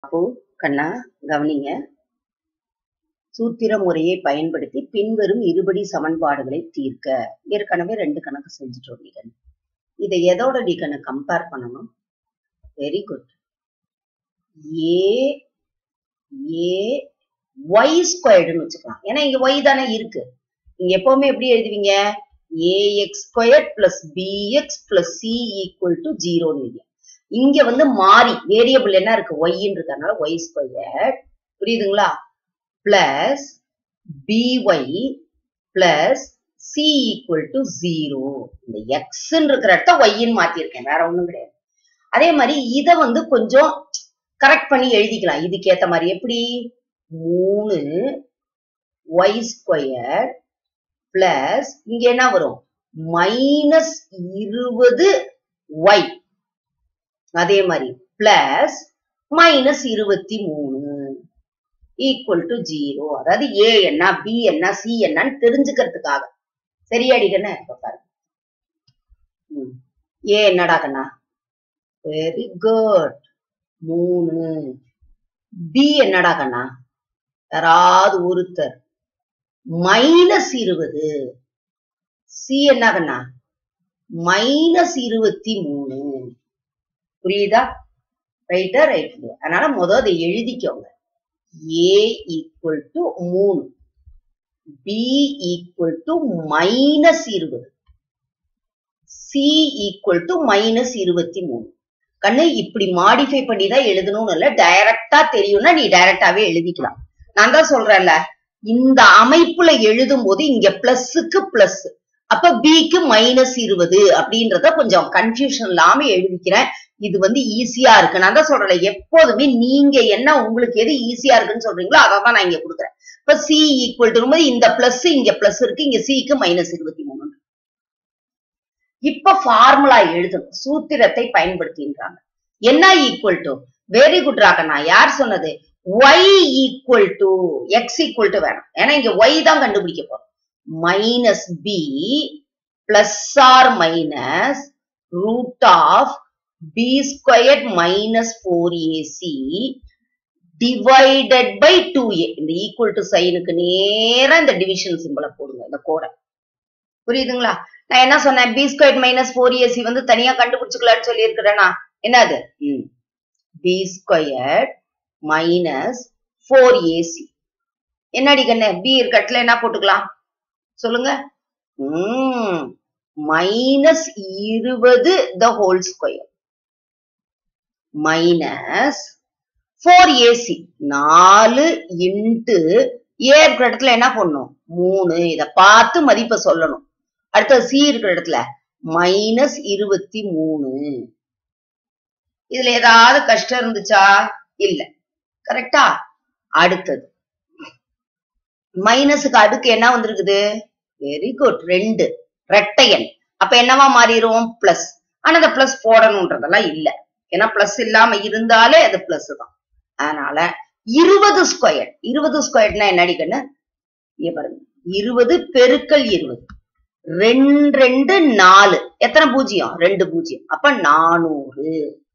அப்பு கண்ணா கவனிங்க சூத்திர முறையை பயன்படுத்தி பின்வரும் இருபடி சமன்பாடுகளை தீர்க்க ஏற்கனவே ரெண்டு கணக்கு செஞ்சுட்டோம் நீ கண்ணு இதை எதோட நீ கண்ணு கம்பேர் பண்ணணும் very good a a y ஸ்கொயர்டுன்னு வச்சுக்கலாம் ஏன்னா இங்க ஒய் தானே இருக்கு நீங்க எப்பவுமே எப்படி எழுதுவீங்க a x square plus b x plus c equal to ஜீரோன்னு எழுதி இங்க வந்து மாறி வேரியபிள் என்ன இருக்கு ஒய்ன்னு இருக்கறனால ஒய் ஸ்கொயர் புரியுதுங்களா plus b y plus c equal to zero இந்த எக்ஸ்ன்னு இருக்கிற இடத்த ஒய்ன்னு மாத்திருக்கேன் வேற ஒண்ணும் கிடையாது அதே மாதிரி இத வந்து கொஞ்சம் கரெக்ட் பண்ணி எழுதிக்கலாம் இதுக்கு ஏத்த மாதிரி எப்படி மூணு ஒய் ஸ்கொயர் பிளஸ் இங்க என்ன வரும் மைனஸ் இருபது ஒய் அதே மாதிரி பிளஸ் மைனஸ் இருபத்தி மூணு ஈக்குவல் டு ஜீரோ அதாவது ஏ என்ன பி என்ன சி என்னன்னு தெரிஞ்சுக்கிறதுக்காக சரியாடி கண்ணா இப்ப பாருங்க ம். ஏ என்னடா கண்ணா வெரி குட் மூணு பி என்னடா கண்ணா யாராவது ஒருத்தர் மைனஸ் இருபது சி என்ன கண்ணா மைனஸ் இருபத்தி மூணு புரியுதா ரைட்டா ரைட் அதனால முதல் அதை எழுதிக்கோங்க ஏ ஈக்குவல் டு மூணு பி ஈக்குவல் டு மைனஸ் இருபது சி ஈக்குவல் டு மைனஸ் இருபத்தி மூணு கண்ணு இப்படி மாடிஃபை பண்ணி தான் எழுதணும்னு இல்ல டைரக்டா தெரியும்னா நீ டைரக்டாவே எழுதிக்கலாம் நான் தான் சொல்றேன்ல இந்த அமைப்புல எழுதும் போது இங்க பிளஸ்க்கு பிளஸ் அப்ப பிக்கு மைனஸ் இருபது அப்படின்றத கொஞ்சம் கன்ஃபியூஷன் இல்லாம எழுதிக்கிறேன் இது வந்து ஈஸியா இருக்கு நான் தான் சொல்றேன் எப்போதுமே நீங்க என்ன உங்களுக்கு எது ஈஸியா இருக்குன்னு சொல்றீங்களோ அதை தான் நான் இங்க கொடுக்குறேன் இப்ப சி ஈக்குவல் டு இந்த பிளஸ் இங்க பிளஸ் இருக்கு இங்க சிக்கு மைனஸ் இருபத்தி மூணு இப்ப ஃபார்முலா எழுதணும் சூத்திரத்தை பயன்படுத்தின்றாங்க என்ன ஈக்குவல் டு வெரி குட் ராகண்ணா யார் சொன்னது y equal to x equal to வேணும் ஏன்னா இங்க y தான் கண்டுபிடிக்க போறோம் minus b plus or minus root of b square minus four a c divided by two a இந்த ஈக்குவல் டு சைனுக்கு நேரா இந்த டிவிஷன் சிம்பிளை போடுங்க இந்த கோடை புரியுதுங்களா நான் என்ன சொன்னேன் b square minus four a c வந்து தனியா கண்டுபிடிச்சுக்கலாம்னு சொல்லி இருக்கிறேனா என்னது ம் b square minus four a c என்னடி கண்ணு பி இருக்கட்டுல என்ன போட்டுக்கலாம் சொல்லுங்க ம் மைனஸ் இருபது the whole square minus four a c நாலு இன்ட்டு ஏ இருக்கிற இடத்துல என்ன பண்ணும் மூணு இத பார்த்து மதிப்பை சொல்லணும் அடுத்தது சி இருக்கிற இடத்துல மைனஸ் இருபத்தி மூணு இதுல ஏதாவது கஷ்டம் இருந்துச்சா இல்ல கரெக்டா அடுத்தது மைனஸுக்கு அடுக்கு என்ன வந்திருக்குது வெரி குட் ரெண்டு ரெட்டையன் அப்ப என்னவா மாறிடும் பிளஸ் ஆனா அந்த பிளஸ் போடணும்ன்றதெல்லாம் இல்ல ஏன்னா பிளஸ் இல்லாம இருந்தாலே அது பிளஸ் தான் அதனால இருபது ஸ்கொயர் இருபது ஸ்கொயர்னா என்னடி கண்ணு இங்க பாருங்க இருபது பெருக்கல் இருபது ரெண்டு ரெண்டு நாலு எத்தனை பூஜ்ஜியம் ரெண்டு பூஜ்ஜியம் அப்ப நானூறு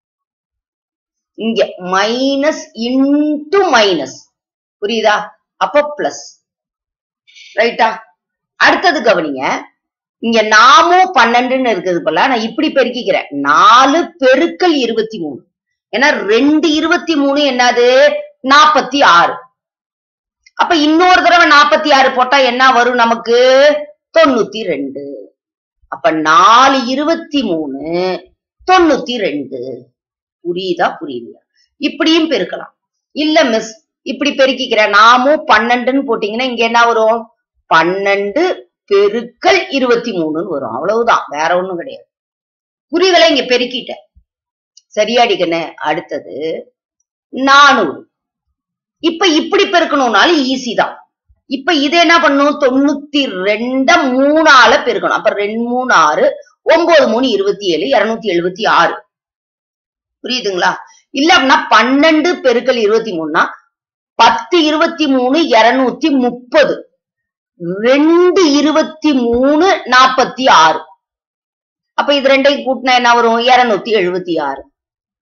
இங்க மைனஸ் இன்டு மைனஸ் புரியுதா அப்ப பிளஸ் ரைட்டா அடுத்தது கவனிங்க இங்க நாமும் பன்னெண்டுன்னு இருக்குது போல நான் இப்படி பெருக்கிக்கிறேன் நாலு பெருக்கல் இருபத்தி மூணு ஏன்னா ரெண்டு இருபத்தி மூணு என்னது நாப்பத்தி ஆறு அப்ப இன்னொரு தடவை நாப்பத்தி ஆறு போட்டா என்ன வரும் நமக்கு தொண்ணூத்தி ரெண்டு அப்ப நாலு இருபத்தி மூணு தொண்ணூத்தி ரெண்டு புரியுதா புரியுதா இப்படியும் பெருக்கலாம் இல்ல மிஸ் இப்படி பெருக்கிக்கிறேன் நாமும் பன்னெண்டுன்னு போட்டீங்கன்னா இங்க என்ன வரும் பன்னெண்டு பெருக்கல் இருபத்தி மூணுன்னு வரும் அவ்வளவுதான் வேற ஒண்ணும் கிடையாது குறிகளை இங்க பெருக்கிட்டேன் சரியாடிக்கண்ணே அடுத்தது நானூறு இப்ப இப்படி பெருக்கணும்னாலும் ஈஸி தான் இப்ப இது என்ன பண்ணும் தொண்ணூத்தி ரெண்ட மூணால பெருக்கணும் அப்ப ரெண்டு மூணு ஆறு ஒன்பது மூணு இருபத்தி ஏழு இருநூத்தி எழுபத்தி ஆறு புரியுதுங்களா இல்ல அப்படின்னா பன்னெண்டு பெருக்கல் இருபத்தி மூணுனா பத்து இருபத்தி மூணு இருநூத்தி முப்பது ரெண்டு இருபத்தி மூணு நாப்பத்தி ஆறு அப்ப இது ரெண்டையும் கூட்டினா என்ன வரும் இருநூத்தி எழுபத்தி ஆறு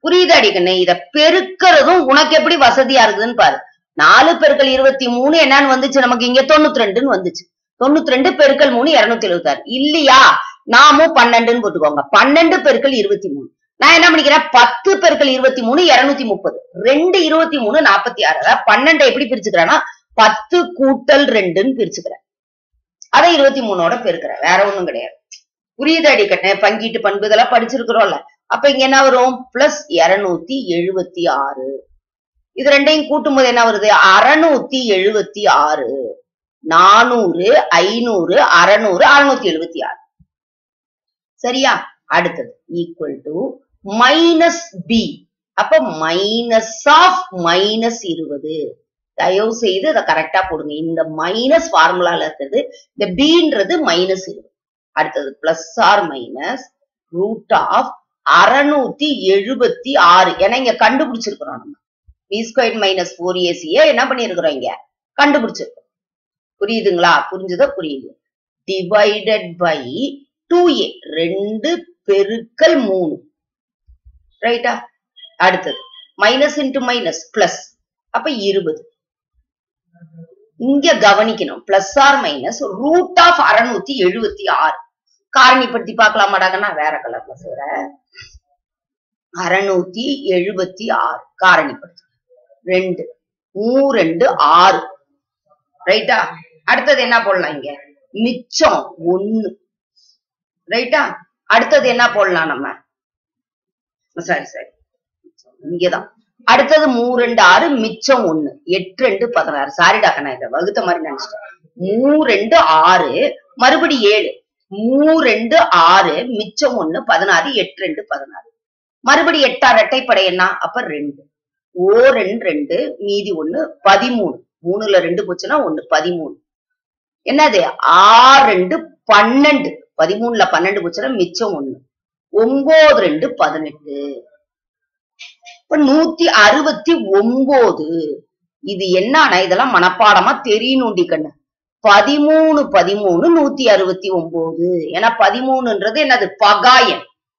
புரியுதாடி கண்ணு இத பெருக்கிறதும் உனக்கு எப்படி வசதியா இருக்குதுன்னு பாரு நாலு பெருக்கல் இருபத்தி மூணு என்னன்னு வந்துச்சு நமக்கு இங்க தொண்ணூத்தி ரெண்டுன்னு வந்துச்சு தொண்ணூத்தி ரெண்டு பெருக்கல் மூணு இருநூத்தி எழுபத்தி ஆறு இல்லையா நாமும் பன்னெண்டுன்னு போட்டுக்கோங்க பன்னெண்டு பெருக்கல் இருபத்தி மூணு நான் என்ன பண்ணிக்கிறேன் பத்து பெருக்கல் இருபத்தி மூணு இருநூத்தி முப்பது ரெண்டு இருபத்தி மூணு நாற்பத்தி ஆறு அதாவது பன்னெண்டை எப்படி பிரிச்சுக்கிறேன்னா பத்து கூட்டல் ரெண்டுன்னு பிரிச்சுக்கிறேன் அதை இருபத்தி மூணோட பெருக்கிறேன் வேற ஒண்ணும் கிடையாது புரியுது அடிக்கட்டே பங்கீட்டு பண்பு இதெல்லாம் படிச்சிருக்கிறோம்ல அப்ப இங்க என்ன வரும் பிளஸ் இருநூத்தி எழுபத்தி ஆறு இது ரெண்டையும் கூட்டும் போது என்ன வருது அறுநூத்தி எழுபத்தி ஆறு நானூறு ஐநூறு அறநூறு அறுநூத்தி எழுபத்தி ஆறு சரியா அடுத்தது ஈக்குவல் டு மைனஸ் பி அப்ப மைனஸ் ஆஃப் மைனஸ் இருபது தயவு செய்து அதை கரெக்டா போடுங்க இந்த மைனஸ் ஃபார்முலால இருக்கிறது இந்த பீன்றது மைனஸ் இருபது அடுத்தது plus or minus root of அறுநூத்தி எழுபத்தி ஆறு ஏன்னா இங்க கண்டுபிடிச்சிருக்கிறோம் நம்ம பி ஸ்கொயர் மைனஸ் ஃபோர் ஏசிய என்ன பண்ணிருக்கிறோம் இங்க கண்டுபிடிச்சிருக்கோம் புரியுதுங்களா புரிஞ்சுதா புரியுது டிவைடட் பை டூ ஏ ரெண்டு பெருக்கல் மூணு ரைட்டா அடுத்தது மைனஸ் இன்டு மைனஸ் பிளஸ் அப்ப இருபது இங்க கவனிக்கணும் plus or minus root of அறுநூத்தி எழுபத்தி ஆறு காரணிப்படுத்தி பார்க்கலாமாடாங்கன்னா வேற கலர்ல செய்யறேன் அறுநூத்தி எழுபத்தி ஆறு காரணிப்படுத்து ரெண்டு மூ ரெண்டு ஆறு ரைட்டா அடுத்தது என்ன போடலாம் இங்க மிச்சம் ஒண்ணு ரைட்டா அடுத்தது என்ன போடலாம் நம்ம சரி சரி இங்கதான் அடுத்தது மூ ரெண்டு ஆறு மிச்சம் ஒண்ணு எட்டு ரெண்டு பதினாறு சாரிடா நான் இதை வகுத்த மாதிரி நினைச்சிட்டேன் மூ ரெண்டு ஆறு மறுபடி ஏழு மூ ரெண்டு ஆறு மிச்சம் ஒண்ணு பதினாறு எட்டு ரெண்டு பதினாறு மறுபடி எட்டாறு இரட்டைப்படை என்ன அப்ப ரெண்டு ஓ ரெண்டு ரெண்டு மீதி ஒண்ணு பதிமூணு மூணுல ரெண்டு போச்சுன்னா ஒண்ணு பதிமூணு என்னது ஆறு ரெண்டு பன்னெண்டு பதிமூணுல பன்னெண்டு போச்சுன்னா மிச்சம் ஒண்ணு ஒன்பது ரெண்டு பதினெட்டு இப்ப நூத்தி அறுபத்தி ஒன்பது இது என்னன்னா இதெல்லாம் மனப்பாடமா தெரியணும்டி கண்ணு பதிமூணு பதிமூணு நூத்தி அறுபத்தி ஒன்பது ஏன்னா பதிமூணுன்றது என்னது பகாயம்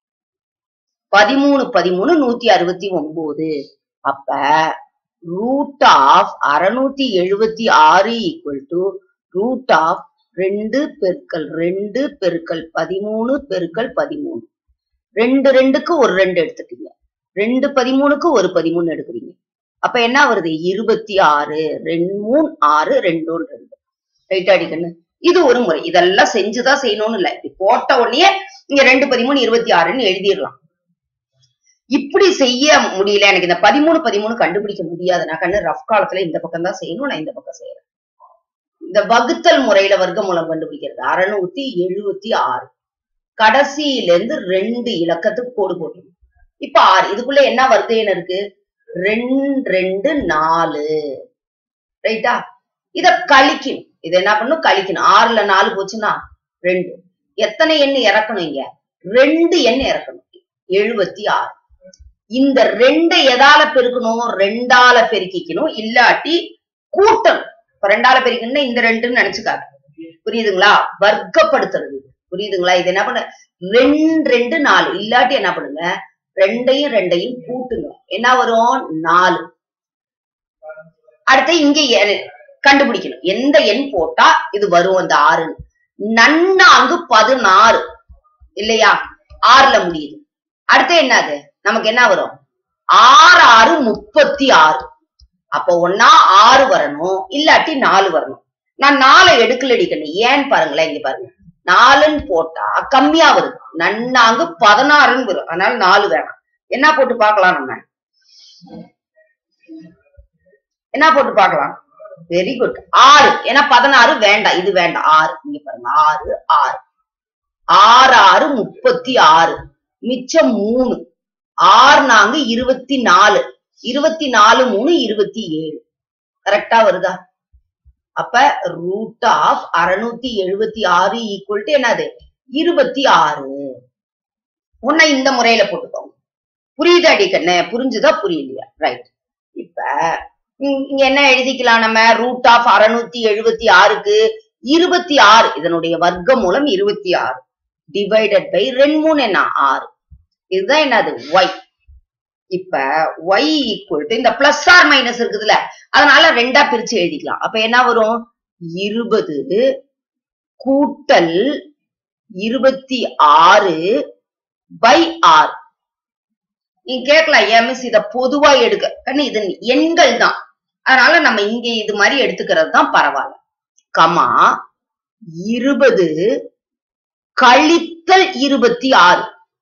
பதிமூணு பதிமூணு நூத்தி அறுபத்தி ஒன்பது அப்ப ரூட் ஆஃப் அறுநூத்தி எழுபத்தி ஆறு ஈக்குவல் டு ரூட் ஆஃப் ரெண்டு பெருக்கல் ரெண்டு பெருக்கல் பதிமூணு பெருக்கல் பதிமூணு ரெண்டு ரெண்டுக்கு ஒரு ரெண்டு எடுத்துட்டீங்க ரெண்டு பதிமூணுக்கு ஒரு பதிமூணு எடுக்கிறீங்க அப்ப என்ன வருது இருபத்தி ஆறு ரெண்டு மூணு ஆறு ரெண்டு ஒன்று ரெண்டு ரைட் அடிக்கண்ணு இது ஒரு முறை இதெல்லாம் செஞ்சுதான் செய்யணும்னு இல்ல இப்படி போட்ட உடனே இங்க ரெண்டு பதிமூணு இருபத்தி ஆறுன்னு எழுதிடலாம் இப்படி செய்ய முடியல எனக்கு இந்த பதிமூணு பதிமூணு கண்டுபிடிக்க முடியாது நான் கண்ணு ரஃப் காலத்துல இந்த பக்கம் தான் செய்யணும் நான் இந்த பக்கம் செய்யறேன் இந்த வகுத்தல் முறையில வர்க்க மூலம் கண்டுபிடிக்கிறது அறுநூத்தி எழுபத்தி ஆறு கடைசியில இருந்து ரெண்டு இலக்கத்துக்கு கோடு போட்டணும் இப்ப ஆறு இதுக்குள்ள என்ன வர்க்க எண் இருக்கு ரெண்டு ரெண்டு நாலு ரைட்டா இத கழிக்கணும் இத என்ன பண்ணும் கழிக்கணும் ஆறுல நாலு போச்சுன்னா ரெண்டு எத்தனை எண் இறக்கணும் இங்க ரெண்டு எண் இறக்கணும் எழுபத்தி ஆறு இந்த ரெண்டை எதால பெருக்கணும் ரெண்டால பெருக்கிக்கணும் இல்லாட்டி கூட்டணும் இப்ப ரெண்டால பெருக்கணும்னா இந்த ரெண்டுன்னு நினைச்சுக்காங்க புரியுதுங்களா வர்க்கப்படுத்துறது புரியுதுங்களா இது என்ன பண்ண ரெண்டு ரெண்டு நாலு இல்லாட்டி என்ன பண்ணுங்க ரெண்டையும் ரெண்டையும் கூட்டுங்க என்ன வரும் நாலு அடுத்து இங்க எ- கண்டுபிடிக்கணும் எந்த எண் போட்டா இது வரும் அந்த ஆறு நன்னாங்கு பதினாறு இல்லையா ஆறுல முடியுது அடுத்து என்னது நமக்கு என்ன வரும் ஆறு ஆறு முப்பத்தி ஆறு அப்போ ஒன்னா ஆறு வரணும் இல்லாட்டி நாலு வரணும் நான் நாலை எடுக்கல அடிக்கணும் ஏன்னு பாருங்களேன் இங்க பாருங்க நாலுன்னு போட்டா கம்மியா வருது நன்னாங்கு பதினாறுன்னு வரும் அதனால நாலு வேணாம் என்ன போட்டு பார்க்கலாம் நம்ம என்ன போட்டு பார்க்கலாம் வெரி குட் ஆறு ஏன்னா பதினாறு வேண்டாம் இது வேண்டாம் ஆறு இங்க பாருங்க ஆறு ஆறு ஆறு ஆறு முப்பத்தி ஆறு மிச்சம் மூணு ஆறு நான்கு இருபத்தி நாலு இருபத்தி நாலு மூணு இருபத்தி ஏழு கரெக்டா வருதா அப்ப ரூட் ஆஃப் அறுநூத்தி எழுபத்தி ஆறு ஈக்குவல் டு என்னது இருபத்தி ஆறு உன்னை இந்த முறையில போட்டுக்கோங்க புரியுதா அடி கண்ணு புரிஞ்சுதா புரியலையா ரைட் இப்ப இங்க இங்க என்ன எழுதிக்கலாம் நம்ம ரூட் ஆஃப் அறுநூத்தி எழுபத்தி ஆறுக்கு இருபத்தி ஆறு இதனுடைய வர்க்க மூலம் இருபத்தி ஆறு டிவைடட் பை ரெண்டு மூணு என்ன ஆறு இதுதான் என்னது ஒய் இப்ப y ஈக்குவல் டு இந்த பிளஸ் ஆர் மைனஸ் இருக்குதுல்ல அதனால ரெண்டா பிரிச்சு எழுதிக்கலாம் அப்ப என்ன வரும் இருபது கூட்டல் இருபத்தி ஆறு பை ஆறு நீங்க கேட்கலாம் ஏன் மிஸ் இத பொதுவா எடுக்க கண்ணு இது எண்கள் தான் அதனால நம்ம இங்க இது மாதிரி எடுத்துக்கிறது தான் பரவாயில்ல கமா இருபது கழித்தல் இருபத்தி ஆறு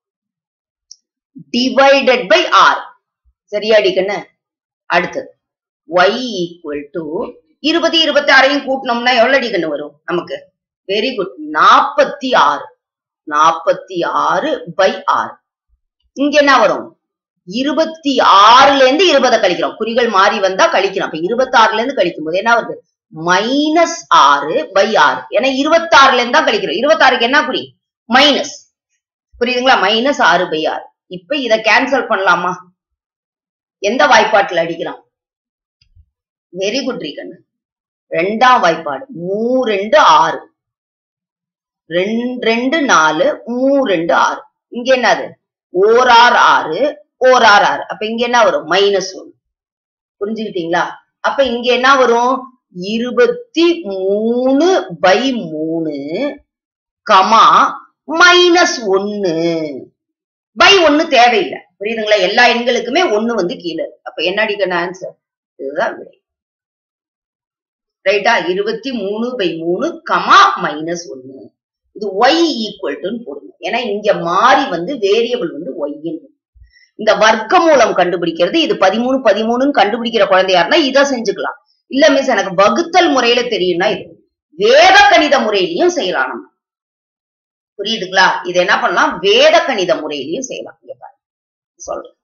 டிவைடட் பை ஆர் சரியாடி கண்ணு அடுத்தது y ஈக்குவல் டு இருபது இருபத்தி ஆறையும் கூட்டினோம்னா எவ்வளவு அடி கண்ணு வரும் நமக்கு வெரி குட் நாற்பத்தி ஆறு நாற்பத்தி ஆறு பை ஆறு இங்க என்ன வரும் இருபத்தி ஆறுல இருந்து இருபதை கழிக்கிறோம் குறிகள் மாறி வந்தா கழிக்கிறோம் அப்ப இருபத்தி ஆறுல இருந்து கழிக்கும் போது என்ன வருது மைனஸ் ஆறு பை ஆறு ஏன்னா இருபத்தி ஆறுல இருந்து தான் கழிக்கிறோம் இருபத்தாறுக்கு என்ன குறி மைனஸ் புரியுதுங்களா மைனஸ் ஆறு பை ஆறு இப்ப இத கேன்சல் பண்ணலாமா எந்த வாய்ப்பாட்டுல அடிக்கலாம் வெரி குட் ரீகன் ரெண்டாம் வாய்ப்பாடு மூ ரெண்டு ஆறு ரெண்டு ரெண்டு நாலு மூ ரெண்டு ஆறு இங்க என்னது ஓர் ஆறு ஆறு ஓர் ஆறு ஆறு அப்ப இங்க என்ன வரும் மைனஸ் ஒன்னு புரிஞ்சுக்கிட்டீங்களா அப்ப இங்க என்ன வரும் இருபத்தி மூணு பை மூணு கமா மைனஸ் ஒன்னு பை ஒன்னு தேவையில்லை புரியுதுங்களா எல்லா எண்களுக்குமே ஒண்ணு வந்து கீழே இருக்கு. அப்ப என்ன அடிக்கணும் ஆன்சர் இதுதான் விடை ரைட்டா இருபத்தி மூணு பை மூணு கமா மைனஸ் ஒன்னு இது ஒய் ஈக்குவல் டுன்னு போடுங்க ஏன்னா இங்க மாறி வந்து வேரியபிள் வந்து ஒய்ன்னு இந்த வர்க்க மூலம் கண்டுபிடிக்கிறது இது பதிமூணு பதிமூணுன்னு கண்டுபிடிக்கிற குழந்தையாருன்னா இதை செஞ்சுக்கலாம் இல்ல மிஸ் எனக்கு வகுத்தல் முறையில தெரியும்னா இது வேத கணித முறையிலையும் செய்யலாம் நம்ம புரியுதுங்களா இது என்ன பண்ணலாம் வேத கணித முறையிலையும் செய்யலாம் இங்க பாருங்க சொல்றேன்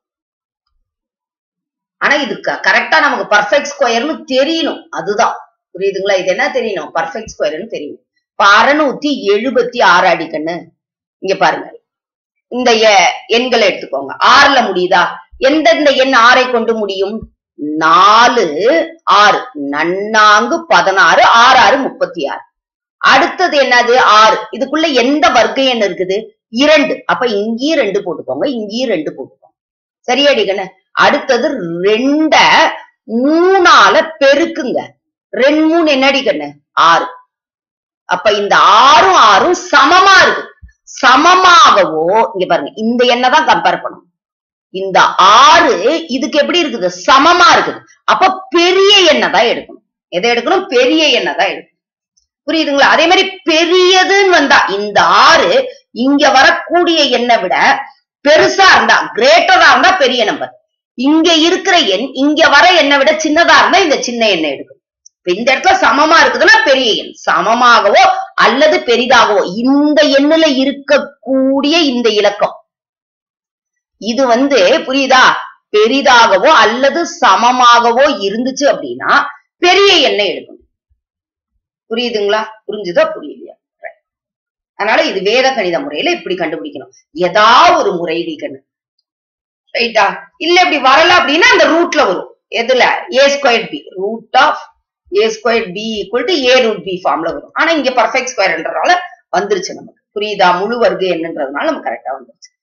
ஆனா இது கரெக்டா நமக்கு பர்ஃபெக்ட் ஸ்கொயர்னு தெரியணும் அதுதான் புரியுதுங்களா இது என்ன தெரியணும் பர்ஃபெக்ட் ஸ்கொயர்னு தெரியணும் இப்ப அறுநூத்தி எழுபத்தி ஆறு அடிக்கண்ணு இங்க பாருங்க இந்த எ- எண்களை எடுத்துக்கோங்க ஆறுல முடியுதா எந்தெந்த எண் ஆறை கொண்டு முடியும் நாலு ஆறு நன்னாங்கு பதினாறு ஆறு ஆறு முப்பத்தி ஆறு அடுத்தது என்னது ஆறு இதுக்குள்ள எந்த வர்க்க எண் இருக்குது இரண்டு அப்ப இங்கேயும் ரெண்டு போட்டுக்கோங்க இங்கேயும் ரெண்டு போட்டுக்கோங்க சரியாடி கண்ணு அடுத்தது ரெண்ட மூணால பெருக்குங்க ரெண்டு மூணு என்னடி கண்ணு ஆறு அப்ப இந்த ஆறும் ஆறும் சமமா இருக்கு சமமாகவோ இங்க பாருங்க இந்த எண்ணை தான் கம்பேர் பண்ணணும் இந்த ஆறு இதுக்கு எப்படி இருக்குது சமமா இருக்குது அப்ப பெரிய எண்ணெய் தான் எடுக்கணும் எதை எடுக்கணும் பெரிய எண்ணெய் தான் எடுக்கணும் புரியுதுங்களா அதே மாதிரி பெரியதுன்னு வந்தா இந்த ஆறு இங்க வரக்கூடிய எண்ணை விட பெருசா இருந்தா கிரேட்டரா இருந்தா பெரிய நம்பர் இங்க இருக்கிற எண் இங்க வர எண்ணை விட சின்னதா இருந்தா இந்த சின்ன எண்ணெய் எடுக்கணும் இப்ப இந்த இடத்துல சமமா இருக்குதுன்னா பெரிய எண் சமமாகவோ அல்லது பெரிதாகவோ இந்த எண்ணுல இருக்கக்கூடிய இந்த இலக்கம் இது வந்து புரியுதா பெரிதாகவோ அல்லது சமமாகவோ இருந்துச்சு அப்படின்னா பெரிய எண்ணெய் எடுக்கணும் புரியுதுங்களா புரிஞ்சுதா புரியலையா Right. அதனால இது வேத கணித முறையில இப்படி கண்டுபிடிக்கணும் ஏதாவது ஒரு முறை கண்ணு ரைட்டா இல்ல இப்படி வரல அப்படின்னா அந்த ரூட்ல வரும் எதுல a square b root of a square b equal to a root b ஃபார்ம்ல வரும் ஆனா இங்க பர்ஃபெக்ட் ஸ்கொயர்ன்றதால வந்துருச்சு நமக்கு புரியுதா முழு வர்க்க என்னன்றதுனால நமக்கு கரெக்டா வந்துருச்சு